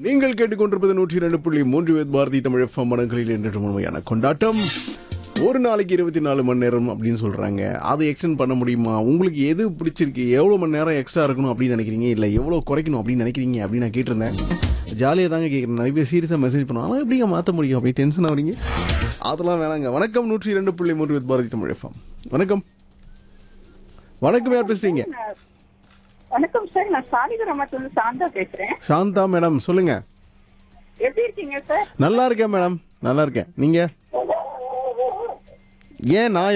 நீங்கள் கேட்டுக்கொண்டிருப்பது நூற்றி இரண்டு புள்ளி மூன்று வேத் பாரதி தமிழ் எஃப்எம் மனங்களில் என்று உண்மையான கொண்டாட்டம் ஒரு நாளைக்கு இருபத்தி நாலு மணி நேரம் அப்படின்னு சொல்றாங்க அதை எக்ஸ்டெண்ட் பண்ண முடியுமா உங்களுக்கு எது பிடிச்சிருக்கு எவ்வளோ மணி நேரம் எக்ஸ்ட்ரா இருக்கணும் அப்படின்னு நினைக்கிறீங்க இல்லை எவ்வளோ குறைக்கணும் அப்படின்னு நினைக்கிறீங்க அப்படின்னு நான் கேட்டிருந்தேன் ஜாலியாக தாங்க கேட்குறேன் நிறைய பேர் சீரியஸாக மெசேஜ் பண்ணுவோம் அதெல்லாம் எப்படிங்க மாற்ற முடியும் அப்படி டென்ஷன் ஆகிறீங்க அதெல்லாம் வேணாங்க வணக்கம் நூற்றி இரண்டு புள்ளி மூன்று வேத் பாரதி தமிழ் எஃப்எம் வணக்கம் வணக்கம் யார் பேசுறீங்க வணக்கம் சார் நான் சாலிகிராமத்துல சாந்தா பேசுறேன் சாந்தா மேடம் சொல்லுங்க எப்படி இருக்கீங்க சார் நல்லா இருக்கேன் மேடம் நல்லா இருக்கேன் நீங்க ஏன் நான்